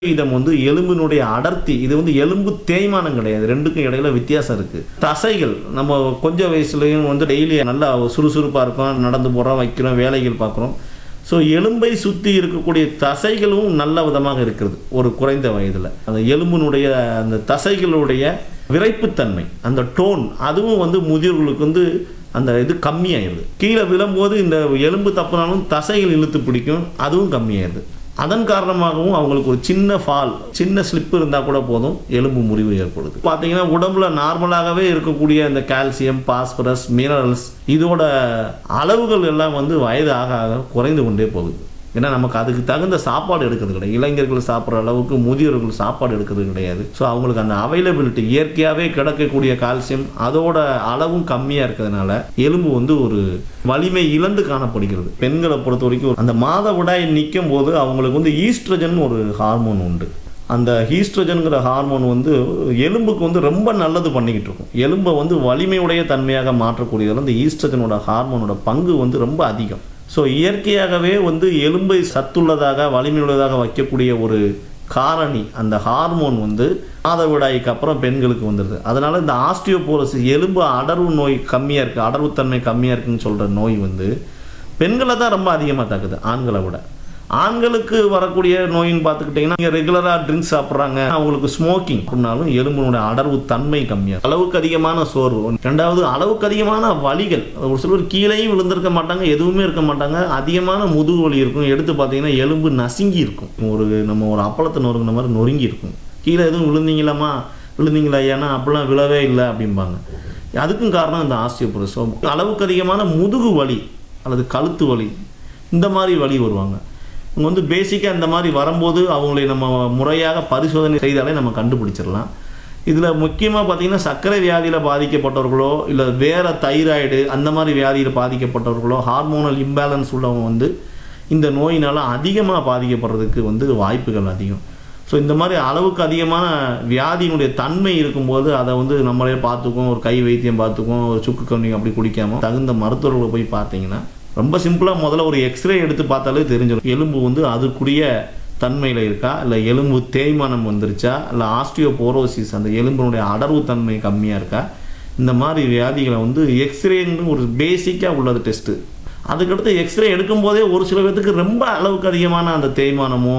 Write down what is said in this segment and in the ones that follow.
விதம் வந்து எலும்பினுடைய அடர்த்தி இது வந்து எலும்பு தேய்மானம் கிடையாது ரெண்டுக்கும் இடையில வித்தியாசம் இருக்கு தசைகள் நம்ம கொஞ்சம் வயசுலயும் வந்து டெய்லி நல்லா சுறுசுறுப்பாக இருக்கும் நடந்து போகிறோம் வைக்கிறோம் வேலைகள் பார்க்குறோம் ஸோ எலும்பை சுற்றி இருக்கக்கூடிய தசைகளும் நல்ல விதமாக இருக்கிறது ஒரு குறைந்த வயதில் அந்த எலும்பினுடைய அந்த தசைகளுடைய விரைப்புத்தன்மை அந்த டோன் அதுவும் வந்து முதியோர்களுக்கு வந்து அந்த இது கம்மியாயிருது கீழே விழும்போது இந்த எலும்பு தப்புனாலும் தசைகள் இழுத்து பிடிக்கும் அதுவும் கம்மியாயிருது அதன் காரணமாகவும் அவங்களுக்கு ஒரு சின்ன ஃபால் சின்ன ஸ்லிப் இருந்தால் கூட போதும் எலும்பு முறிவு ஏற்படுது பார்த்தீங்கன்னா உடம்புல நார்மலாகவே இருக்கக்கூடிய இந்த கால்சியம் பாஸ்பரஸ் மினரல்ஸ் இதோட அளவுகள் எல்லாம் வந்து வயது ஆக ஆக குறைந்து கொண்டே போகுது ஏன்னா நமக்கு அதுக்கு தகுந்த சாப்பாடு எடுக்கிறது கிடையாது இளைஞர்கள் சாப்பிட்ற அளவுக்கு முதியோர்கள் சாப்பாடு எடுக்கிறது கிடையாது ஸோ அவங்களுக்கு அந்த அவைலபிலிட்டி இயற்கையாகவே கிடைக்கக்கூடிய கால்சியம் அதோட அளவும் கம்மியாக இருக்கிறதுனால எலும்பு வந்து ஒரு வலிமை இழந்து காணப்படுகிறது பெண்களை பொறுத்த வரைக்கும் அந்த மாதவிடாய் நிற்கும் போது அவங்களுக்கு வந்து ஈஸ்ட்ரஜன் ஒரு ஹார்மோன் உண்டு அந்த ஹீஸ்ட்ரஜனுங்கிற ஹார்மோன் வந்து எலும்புக்கு வந்து ரொம்ப நல்லது பண்ணிக்கிட்டு இருக்கும் எலும்பை வந்து வலிமையுடைய தன்மையாக மாற்றக்கூடியதில் அந்த ஈஸ்ட்ரஜனோட ஹார்மோனோட பங்கு வந்து ரொம்ப அதிகம் ஸோ இயற்கையாகவே வந்து எலும்பை சத்துள்ளதாக வலிமையுள்ளதாக வைக்கக்கூடிய ஒரு காரணி அந்த ஹார்மோன் வந்து மாதவிடாய்க்கு அப்புறம் பெண்களுக்கு வந்துடுது அதனால இந்த ஆஸ்டியோபோரோசிஸ் எலும்பு அடர்வு நோய் கம்மியாக இருக்குது அடர்வுத்தன்மை கம்மியாக இருக்குன்னு சொல்கிற நோய் வந்து பெண்களை தான் ரொம்ப அதிகமாக தாக்குது ஆண்களை விட ஆண்களுக்கு வரக்கூடிய நோயின்னு பார்த்துக்கிட்டிங்கன்னா நீங்கள் ரெகுலராக ட்ரிங்க்ஸ் சாப்பிட்றாங்க அவங்களுக்கு ஸ்மோக்கிங் அப்படின்னாலும் எலும்பினுடைய அடர்வு தன்மை கம்மியாக அளவுக்கு அதிகமான சோர்வு ரெண்டாவது அளவுக்கு அதிகமான வலிகள் ஒரு சிலர் கீழேயும் விழுந்திருக்க மாட்டாங்க எதுவுமே இருக்க மாட்டாங்க அதிகமான முதுகு வலி இருக்கும் எடுத்து பார்த்தீங்கன்னா எலும்பு நசுங்கி இருக்கும் ஒரு நம்ம ஒரு அப்பளத்தை நொறுங்கின மாதிரி நொறுங்கி இருக்கும் கீழே எதுவும் விழுந்தீங்களாமா விழுந்தீங்களா ஏன்னா அப்படிலாம் விழவே இல்லை அப்படிம்பாங்க அதுக்கும் காரணம் இந்த ஆஸ்டியோபோரோஸ் அளவுக்கு அதிகமான முதுகு வலி அல்லது கழுத்து வலி இந்த மாதிரி வலி வருவாங்க இவங்க வந்து பேசிக்காக இந்த மாதிரி வரும்போது அவங்களை நம்ம முறையாக பரிசோதனை செய்தாலே நம்ம கண்டுபிடிச்சிடலாம் இதில் முக்கியமாக பார்த்தீங்கன்னா சர்க்கரை வியாதியில் பாதிக்கப்பட்டவர்களோ இல்லை வேறு தைராய்டு அந்த மாதிரி வியாதியில் பாதிக்கப்பட்டவர்களோ ஹார்மோனல் இம்பேலன்ஸ் உள்ளவங்க வந்து இந்த நோயினால் அதிகமாக பாதிக்கப்படுறதுக்கு வந்து வாய்ப்புகள் அதிகம் ஸோ இந்த மாதிரி அளவுக்கு அதிகமான வியாதியினுடைய தன்மை இருக்கும்போது அதை வந்து நம்மளே பார்த்துக்குவோம் ஒரு கை வைத்தியம் பார்த்துக்குவோம் ஒரு சுக்கு கண்ணி அப்படி குடிக்காமல் தகுந்த மருத்துவர்களை போய் பார்த்தீங்கன்னா ரொம்ப சிம்பிளாக முதல்ல ஒரு எக்ஸ்ரே எடுத்து பார்த்தாலே தெரிஞ்சிடும் எலும்பு வந்து அதுக்குரிய தன்மையில் இருக்கா இல்லை எலும்பு தேய்மானம் வந்துருச்சா இல்லை ஆஸ்டியோபோரோசிஸ் அந்த எலும்பினுடைய அடர்வு தன்மை கம்மியாக இருக்கா இந்த மாதிரி வியாதிகளை வந்து எக்ஸ்ரேன்னு ஒரு பேசிக்காக உள்ளது டெஸ்ட்டு அதுக்கடுத்து எக்ஸ்ரே எடுக்கும்போதே ஒரு சில பேர்த்துக்கு ரொம்ப அளவுக்கு அதிகமான அந்த தேய்மானமோ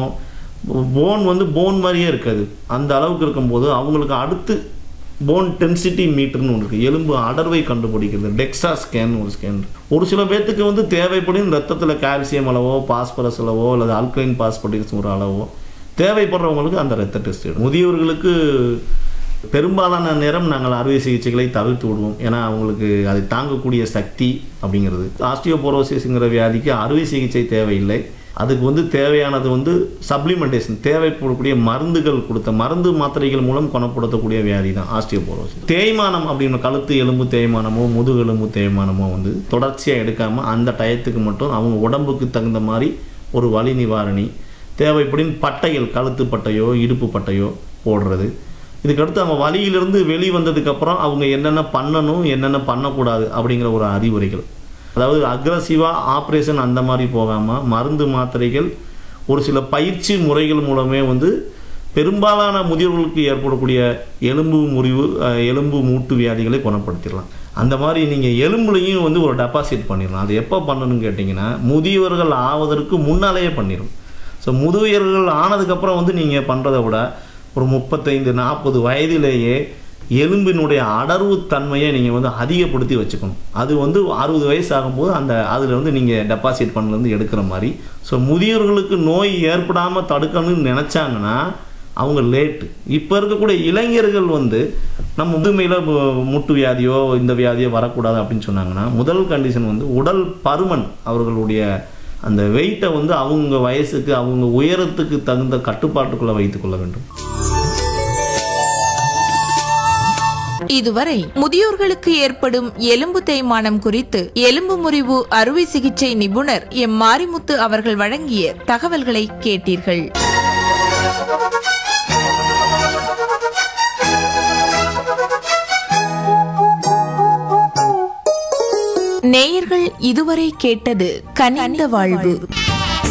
போன் வந்து போன் மாதிரியே இருக்காது அந்த அளவுக்கு இருக்கும்போது அவங்களுக்கு அடுத்து போன் டென்சிட்டி மீட்டர்னு ஒன்று இருக்குது எலும்பு அடர்வை கண்டுபிடிக்கிறது டெக்ஸா ஸ்கேன் ஒரு ஸ்கேன் ஒரு சில பேர்த்துக்கு வந்து தேவைப்படும் ரத்தத்தில் கால்சியம் அளவோ பாஸ்பரஸ் அளவோ அல்லது ஆல்கலைன் பாஸ்பரஸ் ஒரு அளவோ தேவைப்படுறவங்களுக்கு அந்த ரத்த டெஸ்ட் முதியவர்களுக்கு பெரும்பாலான நேரம் நாங்கள் அறுவை சிகிச்சைகளை தவிர்த்து விடுவோம் ஏன்னா அவங்களுக்கு அதை தாங்கக்கூடிய சக்தி அப்படிங்கிறது ஆஸ்டியோபோரோசிஸ்ங்கிற வியாதிக்கு அறுவை சிகிச்சை தேவையில்லை அதுக்கு வந்து தேவையானது வந்து சப்ளிமெண்டேஷன் தேவைப்படக்கூடிய மருந்துகள் கொடுத்த மருந்து மாத்திரைகள் மூலம் குணப்படுத்தக்கூடிய வியாதி தான் ஆஸ்டியோபோரோசிஸ் தேய்மானம் அப்படின்னு கழுத்து எலும்பு தேய்மானமோ முதுகெலும்பு தேய்மானமோ வந்து தொடர்ச்சியாக எடுக்காமல் அந்த டயத்துக்கு மட்டும் அவங்க உடம்புக்கு தகுந்த மாதிரி ஒரு வலி நிவாரணி தேவைப்படின் பட்டைகள் கழுத்து பட்டையோ இடுப்பு பட்டையோ போடுறது இதுக்கடுத்து அவங்க வலியிலிருந்து வெளி வந்ததுக்கப்புறம் அவங்க என்னென்ன பண்ணணும் என்னென்ன பண்ணக்கூடாது அப்படிங்கிற ஒரு அறிவுரைகள் அதாவது அக்ரஸிவாக ஆப்ரேஷன் அந்த மாதிரி போகாமல் மருந்து மாத்திரைகள் ஒரு சில பயிற்சி முறைகள் மூலமே வந்து பெரும்பாலான முதியோர்களுக்கு ஏற்படக்கூடிய எலும்பு முறிவு அஹ், எலும்பு மூட்டு வியாதிகளை குணப்படுத்திடலாம் அந்த மாதிரி நீங்கள் எலும்புலையும் வந்து ஒரு டெபாசிட் பண்ணிடலாம் அது எப்போ பண்ணணும்னு கேட்டிங்கன்னா முதியவர்கள் ஆவதற்கு முன்னாலேயே பண்ணிடும் ஸோ முதியவர்கள் ஆனதுக்கப்புறம் வந்து நீங்கள் பண்ணுறதை விட ஒரு முப்பத்தைந்து நாற்பது வயதிலேயே எலும்பினுடைய அடர்வு தன்மையை நீங்கள் வந்து அதிகப்படுத்தி வச்சுக்கணும் அது வந்து அறுபது வயசு ஆகும்போது அந்த அதில் வந்து நீங்கள் டெபாசிட் பண்ணலேருந்து எடுக்கிற மாதிரி ஸோ முதியோர்களுக்கு நோய் ஏற்படாமல் தடுக்கணும்னு நினச்சாங்கன்னா அவங்க லேட்டு இப்போ இருக்கக்கூடிய இளைஞர்கள் வந்து நம்ம முதுமையில் முட்டு வியாதியோ இந்த வியாதியோ வரக்கூடாது அப்படின்னு சொன்னாங்கன்னா முதல் கண்டிஷன் வந்து உடல் பருமன் அவர்களுடைய அந்த வெயிட்டை வந்து அவங்க வயசுக்கு அவங்க உயரத்துக்கு தகுந்த கட்டுப்பாட்டுக்குள்ளே வைத்துக்கொள்ள வேண்டும் இதுவரை முதியோர்களுக்கு ஏற்படும் எலும்பு தேய்மானம் குறித்து எலும்பு முறிவு அறுவை சிகிச்சை நிபுணர் எம் மாரிமுத்து அவர்கள் வழங்கிய தகவல்களை கேட்டீர்கள் நேயர்கள் இதுவரை கேட்டது கனிந்த வாழ்வு